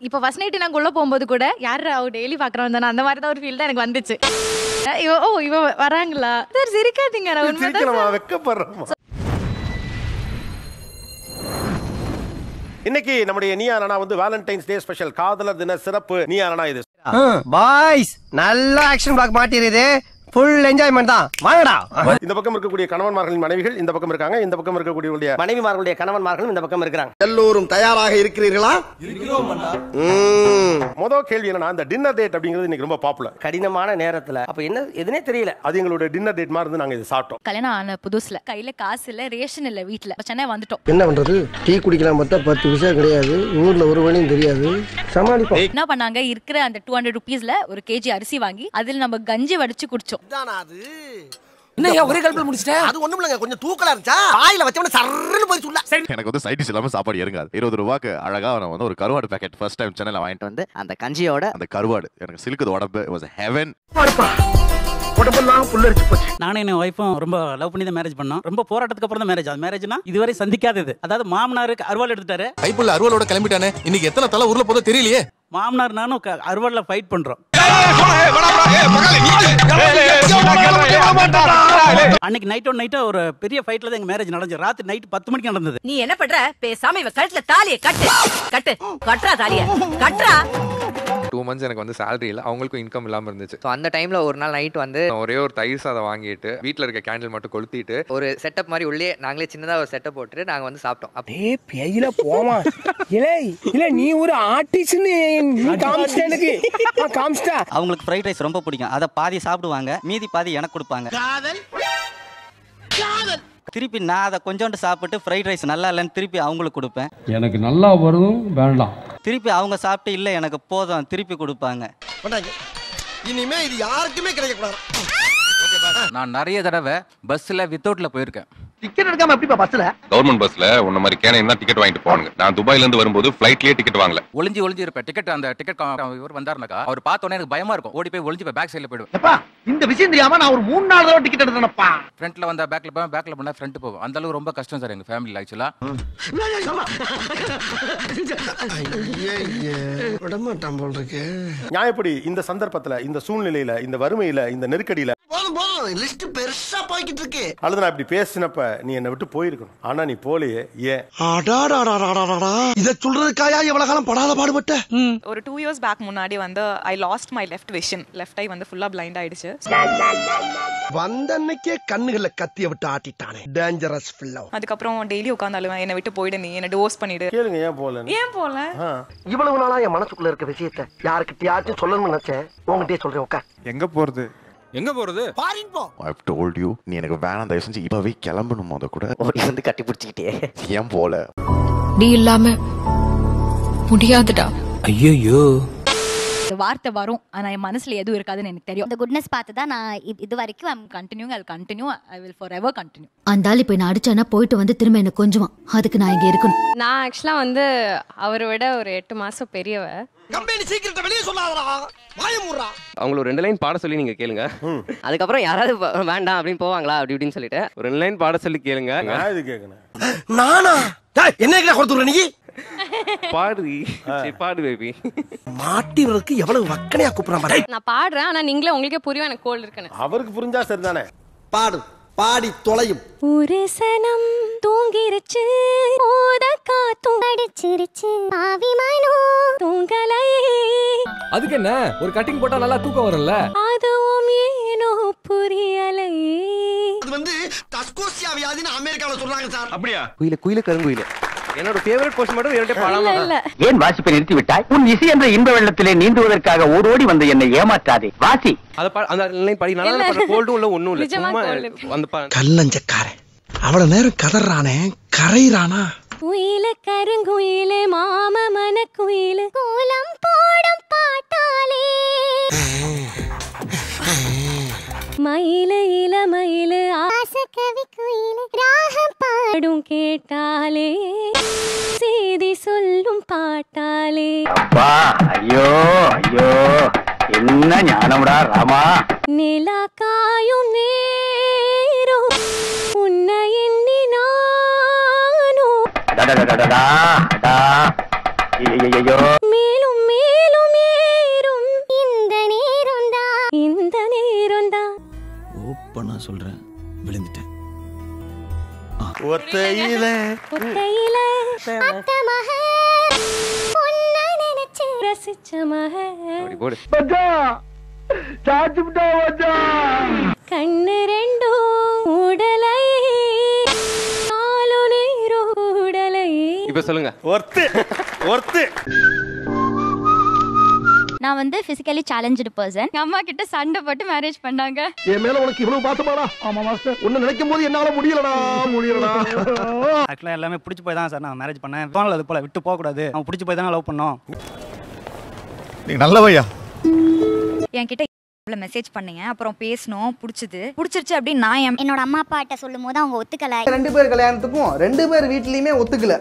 இப்போ first night நாங்கள் உள்ள போகும்போது கூட யார் அவ டெய்லி பார்க்குறோம் தானே அந்த மாதிரி தான் ஒரு ஃபீல் தான் எனக்கு வந்துச்சு இவ ஓ இவ வராங்களா சார் சிரிக்காதீங்க நான் உண்மைதான் சிரிக்கணுமா வெக்கப்படுறோமா இன்னைக்கு நம்முடைய நீயா நானா வந்து வேலண்டைன்ஸ் டே ஸ்பெஷல் காதலர் தின சிறப்பு நீயா நானா இது பாய்ஸ் நல்ல ஆக்ஷன் பிளாக் மாட்டிருது ஃபுல் என்ஜாய்மெண்ட் தான் வாங்கடா இந்த பக்கம் இருக்கக்கூடிய கணவன்மார்களின் மனைவிகள் இந்த பக்கம் இருக்காங்க இந்த பக்கம் இருக்கக்கூடிய மனைவிமார்களுடைய கணவன்மார்களும் இந்த பக்கம் இருக்கிறாங்க எல்லோரும் தயாராக இருக்கிறீர்களா முதல் கேள்வி என்னன்னா இந்த டின்னர் டேட் அப்படிங்கிறது இன்னைக்கு ரொம்ப பாப்புலர் கடினமான நேரத்துல அப்ப என்ன எதுனே தெரியல அது எங்களோட டின்னர் டேட் மாதிரி இருந்து நாங்க இது சாப்பிட்டோம் கல்யாணம் ஆன புதுசுல கையில காசு இல்ல ரேஷன் இல்ல வீட்ல சென்னை வந்துட்டோம் என்ன பண்றது டீ குடிக்கலாம் பார்த்தா பத்து பைசா கிடையாது ஊர்ல ஒரு வழியும் தெரியாது சமாளிப்போம் என்ன பண்ணாங்க இருக்கிற அந்த டூ ஹண்ட்ரட் ருபீஸ்ல ஒரு கேஜி அரிசி வாங்கி அதுல நம்ம கஞ்சி வடிச்சு குடிச்சோம் அது என்ன ஒரே கல்பில் முடிச்சிட்டேன் அது ஒண்ணும் இல்லைங்க கொஞ்சம் தூக்கலா இருந்துச்சா வாயில வச்சவன சர்ன்னு போய் சொல்ல எனக்கு வந்து சைட் டிஷ் இல்லாம சாப்பாடு இறங்காது இருபது ரூபாய்க்கு அழகா நான் வந்து ஒரு கருவாடு பேக்கெட் ஃபர்ஸ்ட் டைம் சென்னையில வாங்கிட்டு வந்து அந்த கஞ்சியோட அந்த கருவாடு எனக்கு சிலுக்குது உடம்பு வாஸ் ஹெவன் உடம்பெல்லாம் புல்லரிச்சு போச்சு நானும் என் ஒய்ஃபும் ரொம்ப லவ் பண்ணி தான் மேரேஜ் பண்ணோம் ரொம்ப போராட்டத்துக்கு அப்புறம் தான் மேரேஜ் அது மேரேஜ்னா இதுவரை சந்திக்காதது அதாவது மாமனாருக்கு அருவாள் எடுத்துட்டாரு கைப்புள்ள அருவாளோட கிளம்பிட்டானே இன்னைக்கு எத்தனை தலை ஊர்ல போதோ தெரியலையே மாமனார் நானும் க- அருவாள்ல ஃபைட் பண்றோம் அன்னைக்கு நைட் ஒன் நைட்டா ஒரு பெரிய ஃபைட்ல தான் எங்க மேரேஜ் நடந்துச்சு ராத்திரி நைட் பத்து மணிக்கு நடந்தது நீ என்ன பண்ற பேசாம இவ கழுத்துல தாலிய கட்டு கட்டு கட்டுறா தாலிய கட்டுறா டூ மந்த்ஸ் எனக்கு வந்து salary இல்லை அவங்களுக்கும் இன்கம் இல்லாமல் இருந்துச்சு ஸோ அந்த டைம்ல ஒரு நாள் நைட் வந்து நான் ஒரே ஒரு தயிர் சாதம் வாங்கிட்டு வீட்டில் இருக்க கேண்டில் மட்டும் கொளுத்திட்டு ஒரு செட்டப் மாதிரி உள்ளே நாங்களே சின்னதா ஒரு செட்டப் போட்டுட்டு நாங்க வந்து சாப்பிட்டோம் அப்ப ஏ பேயில போமா இல்ல இல்ல நீ ஒரு ஆர்டிஸ்ட்னு காமிச்சிட்ட எனக்கு காமிச்சிட்டா அவங்களுக்கு ஃப்ரைட் ரைஸ் ரொம்ப பிடிக்கும் அதை பாதி சாப்பிடுவாங்க மீதி பாதி எனக்கு கொடுப்பாங்க திருப்பி நான் அதை கொஞ்சோண்டு சாப்பிட்டு ஃப்ரைட் ரைஸ் நல்லா இல்லைன்னு திருப்பி அவங்களுக்கு கொடுப்பேன் எனக்கு நல்லா வரும் வேண்டாம் திருப்பி அவங்க சாப்பிட்டு இல்லை எனக்கு போதும் திருப்பி கொடுப்பாங்க பண்ணாங்க இனிமே இது யாருக்குமே கிடைக்க கூடாது நான் நிறைய தடவை பஸ்ல வித்தவுட்ல போயிருக்கேன் டிக்கெட் எடுக்காம எப்படிப்பா பஸ்ல கவர்மெண்ட் பஸ்ல உன்ன மாதிரி கேனையும் தான் டிக்கெட் வாங்கிட்டு போவாங்க நான் துபாயில இருந்து வரும்போது ஃபிளைட்லயே டிக்கெட் வாங்கல ஒளிஞ்சு ஒளிஞ்சு இருப்பேன் டிக்கெட் அந்த டிக்கெட் இவர் வந்தாருனாக்கா அவர் பார்த்த உடனே எனக்கு பயமா இருக்கும் ஓடி போய் ஒளிஞ்சு போய் பேக் சைடுல போயிடுவேன் எப்பா இந்த விஷயம் தெரியாம நான் ஒரு மூணு நாலு தடவை டிக்கெட் எடுத்தேனப்பா ஃப்ரண்ட்ல வந்தா பேக்ல போவேன் பேக்ல பண்ணா ஃப்ரண்ட் போவேன் அந்த அளவுக்கு ரொம்ப கஷ்டம் சார் எங்க ஃபேமிலில ஆக்சுவலா விடமாட்டான் போல் இருக்கு நியாயப்படி இந்த சந்தர்ப்பத்துல இந்த சூழ்நிலையில இந்த வறுமையில இந்த நெருக்கடியில போதும் போதும் லிஸ்ட் பெருசா போய்கிட்டு இருக்கு அல்லது நான் இப்படி பேசினப்ப நீ என்னை விட்டு போயிருக்கணும் ஆனா நீ போலையே ஏன் அடாடாடாடாடாடா இத சொல்றதுக்காயா எவ்வளவு காலம் படாத பாடுபட்ட ஒரு டூ இயர்ஸ் பேக் முன்னாடி வந்து I lost my left vision left eye வந்து ஃபுல்லா பிளைண்ட் ஆயிடுச்சு வந்த அன்னைக்கே கண்ணுகள்ல கத்திய விட்டு ஆட்டிட்டானே டேஞ்சரஸ் ஃபில்லோ அதுக்கப்புறம் டெய்லி உட்காந்தாலும் என்னை விட்டு போயிடு நீ என்ன டிவோர்ஸ் பண்ணிடு கேளுங்க ஏன் போல ஏன் போல இவ்வளவு நாளா என் மனசுக்குள்ள இருக்க விஷயத்த யாருக்கிட்டயாச்சும் சொல்லணும்னு நினைச்சேன் உங்ககிட்டயே சொல்றேன் உட்கார் எங்க போறது எங்க போறது பாரின் போ ஐ டோல்ட் யூ நீ எனக்கு வேணாம் தயவு செஞ்சு இப்பவே கிளம்பணும் முத கூட ஓடி வந்து கட்டி பிடிச்சிக்கிட்டே ஏன் போல நீ இல்லாம முடியாதுடா ஐயோ இந்த வார்த்தை வரும் ஆனா என் மனசுல எதுவும் இருக்காதுன்னு எனக்கு தெரியும் இந்த குட்னஸ் பார்த்து தான் நான் இ- இது வரைக்கும் I'm continue I continue I will for ever continue அந்த ஆள் இப்போ நான் அடிச்சானா போயிட்டு வந்து திரும்ப என்ன கொஞ்சுவான் அதுக்கு நான் இங்க இருக்கணும் நான் ஆக்சுவலா வந்து அவரை விட ஒரு எட்டு மாசம் பெரியவ கம்பெனி சீக்கிரத்தை வெளியே சொல்லாதடா வாயமுறா அவங்கள ஒரு ரெண்டு லைன் பாட சொல்லி நீங்க கேளுங்க அதுக்கப்புறம் யாராவது வ- வேண்டாம் அப்படின்னு போவாங்களா அப்படி இப்படின்னு சொல்லிட்டு ஒரு ரெண்டு லைன் பாட சொல்லி கேளுங்க நான் இது கேட்கணும் நானா டேய், என்ன கிட்ட கொடுத்துற நீ பாடு பாடு பேபி மாட்டினதுக்கு எவ்வளவு வக்கனையா கூப்பிடுறான் பாரு நான் பாடுறேன் ஆனா நீங்களே உங்களுக்கே புரியும் எனக்கு கோல் இருக்குன்னு அவருக்கு புரிஞ்சா சரிதானே பாடு பாடி தொலையும் ஒரு சனம் தூங்கிருச்சு போத காத்தும் அடிச்சிருச்சு ஆவிமானோ தூங்கலையே அதுக்கு என்ன ஒரு கட்டிங் போட்டா நல்லா தூக்கம் வரும்ல அதுவும் ஏனோ புரியலையே அது வந்து டஸ்கோசியா வியாதின்னு அமெரிக்கால சொல்றாங்க சார் அப்படியா குயில குயில கருங்குயில என்னோட ஃபேவரட் போர்ஷன் மட்டும் இரண்டே பாடாம இல்ல ஏன் வாசிப்பை நிறுத்தி விட்டாய் உன் இசை என்ற இன்ப வெள்ளத்திலே நீந்துவதற்காக ஓடோடி வந்து என்னை ஏமாற்றாதே வாசி அத பா- அந்த லைன் படி நல்லா கோல்டும் இல்ல ஒண்ணும் இல்ல நிஜமா சும்மா cold இருக்கு. அந்த பா- கல்லஞ்சக்காரன் அவ்வளவு நேரம் கதறானே கரையிறானா குயில கருங்குயில மாம மன குயில கோலம் போடும் பாட்டாலே மயில இள மயில கவி குயில ராகம் பாடும் கேட்டாலே செய்தி சொல்லும் பாட்டாலே வா ஐயோ ஐயோ என்ன ஞானம்டா ராமா நிலா காயும் நேரம் உன்னை எண்ணி நானும் டடடடடடா, டா. ஐயையையோ. மேலும் ஒத்தையில ஒத்தையில அத்தை மக உன்னை நினைச்சு ரசிச்ச மக அப்படி போடு கண்ணு ரெண்டும் உடலை நாலு நீரும் உடலை இப்ப சொல்லுங்க ஒர்த்து ஒர்த்து நான் வந்து பிசிக்கலி சேலஞ்சு பர்சன் எங்க அம்மா கிட்ட சண்டை போட்டு மேரேஜ் பண்ணாங்க என் மேல உனக்கு இவ்வளவு பாசமாடா ஆமா மாஸ்டர் உன்னை நினைக்கும் போது என்னால முடியலடா முடியலடா ஆக்சுவலாக எல்லாமே பிடிச்சி போய் தான் சார் நான் மேரேஜ் பண்ணேன் தோணல அது போல விட்டு போகக்கூடாது அவன் பிடிச்சி போய் தான் லவ் பண்ணோம் நீ நல்லவையா என்கிட்ட இவ்வளவு மெசேஜ் பண்ணீங்க அப்புறம் பேசணும் பிடிச்சது பிடிச்சிருச்சு அப்படின்னு நான் என் என்னோட அம்மா அப்பாட்ட சொல்லும் போது அவங்க ஒத்துக்கல ரெண்டு பேர் கல்யாணத்துக்கும் ரெண்டு பேர் வீட்லயுமே ஒத்துக்கல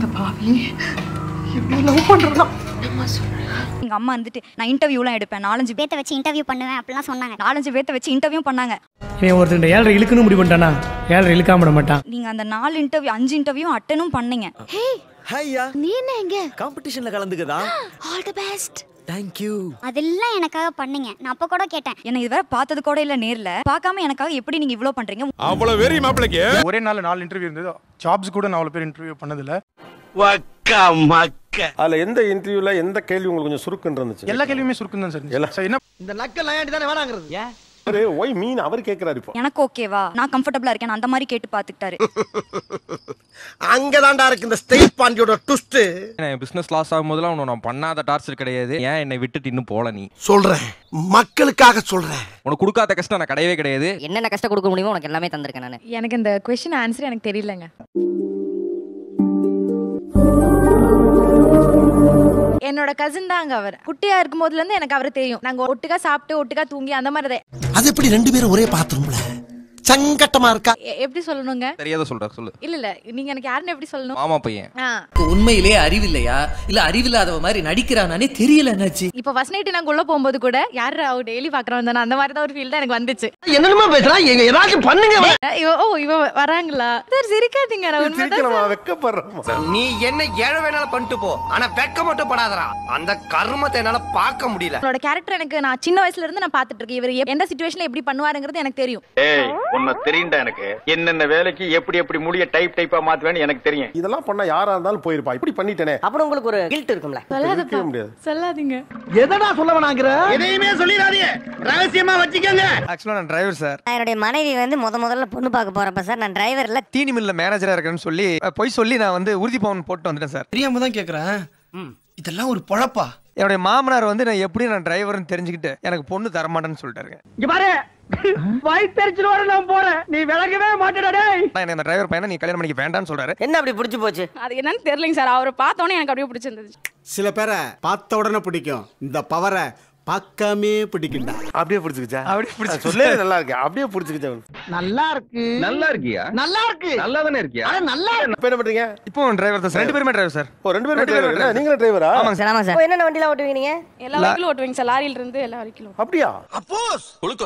எங்க அம்மா வந்துட்டு நான் இன்டர்வியூலாம் எடுப்பேன் நாலஞ்சு பேத்த வச்சு இன்டர்வியூ பண்ணுவேன் அப்படிலாம் சொன்னாங்க நாலஞ்சு பேத்த வச்சு இன்டர்வியூ பண்ணாங்க இவன் ஒருத்தன் ஏழரை இழுக்குன்னு முடிவு பண்ணிட்டானா ஏழரை இழுக்காம விட மாட்டான் நீங்க அந்த நாலு இன்டர்வியூ அஞ்சு இன்டர்வியூ அட்டனும் பண்ணீங்க ஹையா நீ என்ன எங்க காம்படிஷன்ல கலந்துக்கதா ஆல் தி பெஸ்ட் தேங்க்யூ அதெல்லாம் எனக்காக பண்ணீங்க நான் அப்ப கூட கேட்டேன் என்ன இதுவரை பார்த்தது கூட இல்ல நேர்ல பார்க்காம எனக்காக எப்படி நீங்க இவ்ளோ பண்றீங்க அவ்வளவு வெறி மாப்பிளைக்கு ஒரே நாள் நாலு இன்டர்வியூ இருந்தது ஜாப்ஸ் கூட நான் அவ்வளோ பேர் இன்டர்வியூ பண்ணதில்ல வக்கா மக்க அதுல எந்த இன்டர்வியூல எந்த கேள்வி உங்களுக்கு கொஞ்சம் சுருக்குன்னு இருந்துச்சு எல்லா கேள்வியுமே சுருக்கம் தான் சார் சார் என்ன இந்த நக்கல் ஏன்டி தானே வேணாங்கிறது ஏன் ஒய் மீன் அவர் கேக்குறாரு இப்போ எனக்கு ஓகேவா நான் கம்ஃபர்டபுளா இருக்கேன் அந்த மாதிரி கேட்டு பாத்துக்கிட்டாரு அங்கதான்டா இருக்கு இந்த ஸ்டேட் பாண்டியோட ட்விஸ்ட் என் பிசினஸ் லாஸ் ஆகும்போதெல்லாம் உன்னை நான் பண்ணாத டார்ச்சர் கிடையாது ஏன் என்னை விட்டுட்டு இன்னும் போல நீ சொல்றேன் மக்களுக்காக சொல்றேன் உனக்கு கொடுக்காத கஷ்டம் நான் கிடையவே கிடையாது என்னென்ன கஷ்டம் கொடுக்க முடியுமோ உனக்கு எல்லாமே தந்திருக்கேன் நான் எனக்கு இந்த கொஸ்டின் ஆன்சர் எனக்கு தெரியலங்க என்னோட கசின் தாங்க அவர் குட்டியா இருக்கும் போதுல இருந்து எனக்கு அவரை தெரியும் நாங்க ஒட்டுக்கா சாப்பிட்டு ஒட்டுக்கா தூங்கி அந்த மாதிரி தான். அது எப்படி ரெண்டு பேரும் ஒரே பாத்ரூம்ல சங்கட்டமா இருக்கா எ- எப்படி சொல்லணுங்க தெரியாத சொல்ற சொல்லு இல்ல இல்ல நீங்க எனக்கு யாருன்னு எப்படி சொல்லணும் மாமா பையன் ஆ. உண்மையிலே அறிவில்லையா இல்ல அறிவில்லாதவ மாதிரி நடிக்கிறானே தெரியல என்னாச்சு இப்ப ஃபர்ஸ்ட் நைட் நாங்க உள்ள போகும்போது கூட யார் அவ டெய்லி பாக்குறோம் தானே அந்த மாதிரி தான் ஒரு ஃபீல் தான் எனக்கு வந்துச்சு என்னமா பேசுறா எங்க ஏதாச்சும் பண்ணுங்க இவ- ஓ இவ வராங்களா சார் சிரிக்காதீங்க நான் உண்மைதான் சிரிக்கலாமா sir. வெக்கப்படுறோம் நீ என்ன ஏழ வேணாலும் பண்ணிட்டு போ ஆனா வெக்க மட்டும் படாதடா அந்த கர்மத்தை என்னால பார்க்க முடியல உங்களோட கேரக்டர் எனக்கு நான் சின்ன வயசுல இருந்து நான் பாத்துட்டு இருக்கேன் இவர் எந்த சுச்சுவேஷன்ல எப்படி பண்ணுவாருங்கிறது எனக்கு தெரியும் ஏய் உன்னை தெரியும்டா எனக்கு என்னென்ன வேலைக்கு எப்படி எப்படி முடிய டைப் டைப்பா மாத்துவேன்னு எனக்கு தெரியும் இதெல்லாம் பண்ணா யாரா இருந்தாலும் போயிருப்பா இப்படி பண்ணிட்டேனே அப்புறம் உங்களுக்கு ஒரு கில்ட் இருக்கும்ல இருக்கவே முடியாது சொல்லாதீங்க எதடா சொல்ல வேணாங்கிற எதையுமே சொல்லிடாதீங்க ரகசியமா வச்சுக்கோங்க ஆக்சுவலா நான் டிரைவர் சார் என்னுடைய மனைவி வந்து முத முதல்ல பொண்ணு பார்க்க போறப்ப சார் நான் டிரைவர்ல தீனி மில்ல மேனேஜரா இருக்கேன்னு சொல்லி அஹ், பொய் சொல்லி நான் வந்து உறுதி பவன் போட்டு வந்துட்டேன் சார் தெரியாம தான் கேக்குறேன் இதெல்லாம் ஒரு பொழப்பா என்னுடைய மாமனார் வந்து நான் எப்படி நான் டிரைவர்னு தெரிஞ்சுக்கிட்டு எனக்கு பொண்ணு தரமாட்டேன்னு சொல்லிட்டாருங்க இங்க பாரு வயிற்றுச்சலோட நான் போறேன் நீ விளங்கவே மாட்டேடா டேய் நான் எனக்கு அந்த டிரைவர் பையனை நீ கல்யாணம் பண்ணிக்க வேண்டாம்னு சொல்றாரு என்ன அப்படி பிடிச்சு போச்சு அது என்னன்னு தெரியலங்க சார் அவரை பார்த்தோன்னே எனக்கு அப்படியே பிடிச்சிருந்தது சில பேரை பார்த்த உடனே பிடிக்கும் இந்த பவரை பார்க்காமே பிடிக்கும்டா அப்படியே பிடிச்சிக்கிச்சா அப்படியே பிடிச்சு சொல்லவே நல்லா இருக்கு அப்படியே பிடிச்சிக்கிச்சா நல்லா இருக்கு நல்லா இருக்கியா நல்லா இருக்கு நல்லா தானே இருக்கியா ஆனா நல்லா இருக்கு இப்ப என்ன பண்றீங்க இப்போ டிரைவர் தான் சார் ரெண்டு பேருமே டிரைவர் சார் ஓ ரெண்டு பேரும் ரெண்டு பேரும் driver. என்ன, நீங்களும் டிரைவரா ஆமாங்க சார் ஆமா சார் என்னென்ன வண்டிலாம் ஓட்டுவீங்க நீங்க எல்லா வரைக்கும் ஓட்டுவீங்க சார் லாரியில இருந்து எல்லா வரைக்கும் அப்படியா அப்போஸ்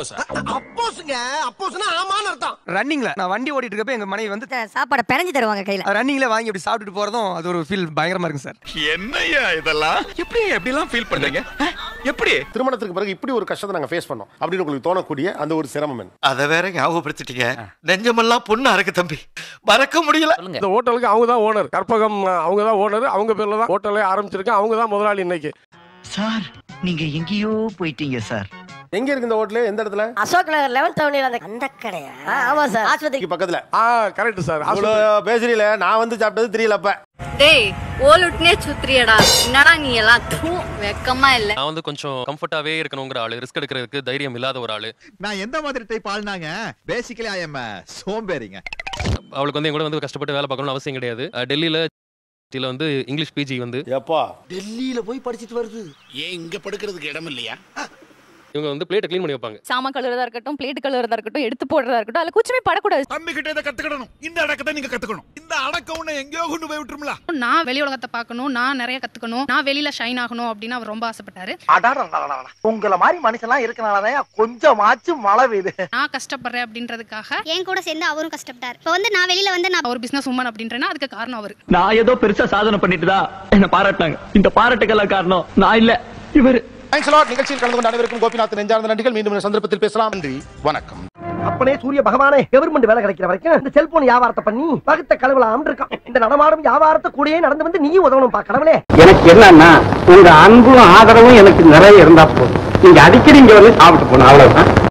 அப்போஸ்ங்க அப்போஸ்னா ஆமான்னு அர்த்தம் ரன்னிங்ல நான் வண்டி ஓட்டிட்டு இருக்கப்ப எங்க மனைவி வந்து சாப்பாடை பிணைஞ்சு தருவாங்க கையில ரன்னிங்ல வாங்கி அப்படி சாப்பிட்டுட்டு போறதும் அது ஒரு ஃபீல் பயங்கரமா இருக்கு சார் என்னையா இதெல்லாம் எப்படி எப்படி எல்லாம் ஃபீல் பண்றீங்க எப்படி திருமணத்துக்கு பிறகு இப்படி ஒரு கஷ்டத்தை நாங்க ஃபேஸ் பண்ணோம் அப்படின்னு உங்களுக்கு தோணக்கூடிய அந்த ஒரு சிரமம் என்ன அத வேற ஞாபகப்படுத்திட்டீங்க நெஞ்சமெல்லாம் பொண்ணு அறக்கு தம்பி மறக்க முடியல சொல்லுங்க ஹோட்டலுக்கு அவங்க தான் ஓனர் கற்பகம் அவங்க தான் ஓனர் அவங்க பேர்ல தான் ஹோட்டலே ஆரம்பிச்சிருக்கேன் அவங்க தான் முதலாளி இன்னைக்கு சார் நீங்க எங்கேயோ போயிட்டீங்க சார் எங்க இருக்கு இந்த ஹோட்டல் எந்த இடத்துல அசோக் நகர் லெவன்த் அவனியில் அந்த அந்த கடையா ஆமா சார் ஆஸ்பத்திரி இங்க பக்கத்துல ஆ கரெக்ட் சார் அவ்வளவு பேசுறீல நான் வந்து சாப்பிட்டது தெரியல அப்ப டேய் ஓலுட்னே சுத்திரியடா என்னடா நீ எல்லாம் தூ வெக்கமா இல்ல நான் வந்து கொஞ்சம் கம்ஃபர்ட்டாவே இருக்கணுங்கிற ஆளு ரிஸ்க் எடுக்கிறதுக்கு தைரியம் இல்லாத ஒரு ஆளு நான் எந்த மாதிரி டைப் ஆள்னாங்க பேசிக்கலி ஐ எம் சோம்பேறிங்க அவளுக்கு வந்து என் கூட வந்து கஷ்டப்பட்டு வேலை பார்க்கணும்னு அவசியம் கிடையாது அஹ் டெல்லியில டெல்லியில வந்து இங்கிலீஷ் பிஜி வந்து எப்பா டெல்லியில போய் படிச்சிட்டு வருது ஏன் இங்க படுக்கிறதுக்கு இடம் இல்லையா இவங்க வந்து பிளேட்டை க்ளீன் பண்ணி வைப்பாங்க சாமான் கழுவுறதா இருக்கட்டும் பிளேட் கழுவுறதா இருக்கட்டும் எடுத்து போடுறதா இருக்கட்டும் அதுல குச்சமே படக்கூடாது தம்பி கிட்ட இதை கத்துக்கணும் இந்த அடக்கத்தை நீங்க கத்துக்கணும் இந்த அடக்கம் உன்னை எங்கேயோ கொண்டு போய் விட்டுருங்களா நான் வெளி உலகத்தை பார்க்கணும் நான் நிறைய கத்துக்கணும் நான் வெளியில ஷைன் ஆகணும் அப்படின்னு அவர் ரொம்ப ஆசைப்பட்டாரு உங்கள மாதிரி மனுஷன்லாம் இருக்கனாலதான் கொஞ்சமாச்சும் மழை பெய்யுது நான் கஷ்டப்படுறேன் அப்படின்றதுக்காக என் கூட சேர்ந்து அவரும் கஷ்டப்பட்டார் இப்போ வந்து நான் வெளியில வந்து நான் ஒரு பிசினஸ் உமன் அப்படின்றேன்னா அதுக்கு காரணம் அவர் நான் ஏதோ பெருசா சாதனை பண்ணிட்டு தான் என்ன பாராட்டினாங்க இந்த பாராட்டுக்கெல்லாம் காரணம் நான் இல்ல இவரு நிகழ்ச்சியில் கலந்து கொண்ட அனைவருக்கும் கோபிநாத் நெஞ்சார்ந்த நன்றிகள் மீண்டும் இந்த சந்தர்ப்பத்தில் பேசலாம் நன்றி வணக்கம் அப்பனே சூரிய பகவானே கவர்மெண்ட் வேலை கிடைக்கிற வரைக்கும் இந்த செல்போன் வியாபாரத்தை பண்ணி பகுத்த கழுவலாம் இருக்கான் இந்த நடமாடும் வியாபாரத்தை கூடயே நடந்து வந்து நீ உதவணும் பா கடவுளே எனக்கு என்னன்னா உங்க அன்பும் ஆதரவும் எனக்கு நிறைய இருந்தா போதும் நீங்க அடிக்கடி இங்க வந்து சாப்பிட்டு போகணும் அவ்வளவுதான்